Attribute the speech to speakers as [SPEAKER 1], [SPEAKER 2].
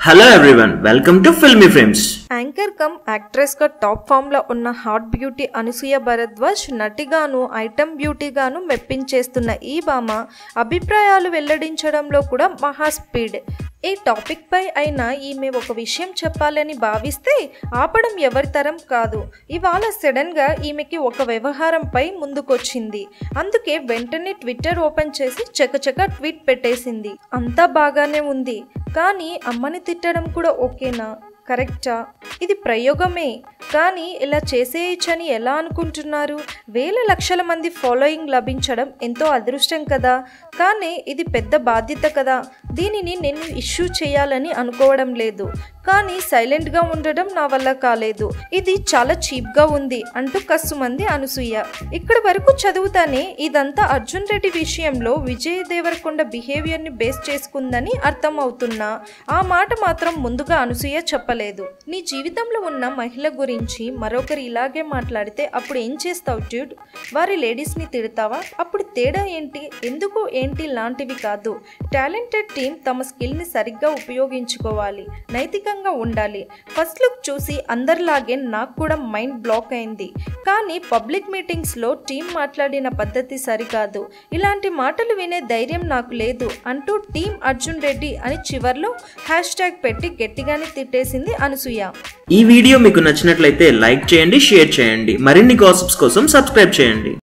[SPEAKER 1] hello everyone welcome to filmy frames
[SPEAKER 2] anchor cum actress గా top form లో ఉన్న hot beauty Anasuya Bharadwaj నటిగాను item బ్యూటీగాను మెప్పించేస్తున్న ఈ భామ అభిప్రాయాలు వెల్లడించడంలో కూడా మహా స్పీడ్ ఈ టాపిక్ పై అయినా ఈమె ఒక విషయం చెప్పాలని భావిస్తే ఆపడం ఎవరి తరం కాదు ఇవాళ సడన్ గా ఈమెకి ఒక వ్యవహారంపై ముందుకొచ్చింది అందుకే వెంటనే ట్విట్టర్ ఓపెన్ చేసి చకచక ట్వీట్ పెట్టేసింది అంతా బాగానే ఉంది కానీ అమ్మని తిట్టడం కూడా ఓకేనా కరెక్టా ఇది ప్రయోగమే కానీ ఇలా చేసేయచ్చని ఎలా అనుకుంటున్నారు వేల లక్షల మంది ఫాలోయింగ్ లభించడం ఎంతో అదృష్టం కదా కానీ ఇది పెద్ద బాధ్యత కదా దీనిని నేను ఇష్యూ చేయాలని అనుకోవడం లేదు కానీ సైలెంట్గా ఉండడం నా వల్ల కాలేదు ఇది చాలా చీప్గా ఉంది అంటూ కస్సుమంది అనసూయ ఇక్కడి వరకు చదువుతానే ఇదంతా అర్జున్ రెడ్డి విషయంలో విజయ్ దేవరకొండ బిహేవియర్ని బేస్ చేసుకుందని అర్థం అవుతున్నా ఆ మాట మాత్రం ముందుగా అనసూయ చెప్పలేదు నీ జీవితంలో ఉన్న మహిళ గురించి మరొకరు ఇలాగే మాట్లాడితే అప్పుడు ఏం చేస్తావు డ్యూడ్ వారి లేడీస్ని తిడతావా అప్పుడు తేడా ఏంటి ఎందుకు ఏంటి లాంటివి కాదు టాలెంటెడ్ టీం తమ స్కిల్ని సరిగ్గా ఉపయోగించుకోవాలి నైతికంగా ఉండాలి ఫస్ట్ లుక్ చూసి అందరిలాగే నాకు కూడా మైండ్ బ్లాక్ అయింది కానీ పబ్లిక్ మీటింగ్స్లో టీం మాట్లాడిన పద్ధతి సరికాదు ఇలాంటి మాటలు వినే ధైర్యం నాకు లేదు అంటూ టీం అర్జున్ రెడ్డి అని చివర్లో హ్యాష్ ట్యాగ్ పెట్టి గట్టిగానే తిట్టేసింది అనసూయ
[SPEAKER 1] ఈ వీడియో మీకు నచ్చినట్లయితే లైక్ చేయండి షేర్ చేయండి మరిన్ని గాసిప్స్ కోసం సబ్స్క్రైబ్ చేయండి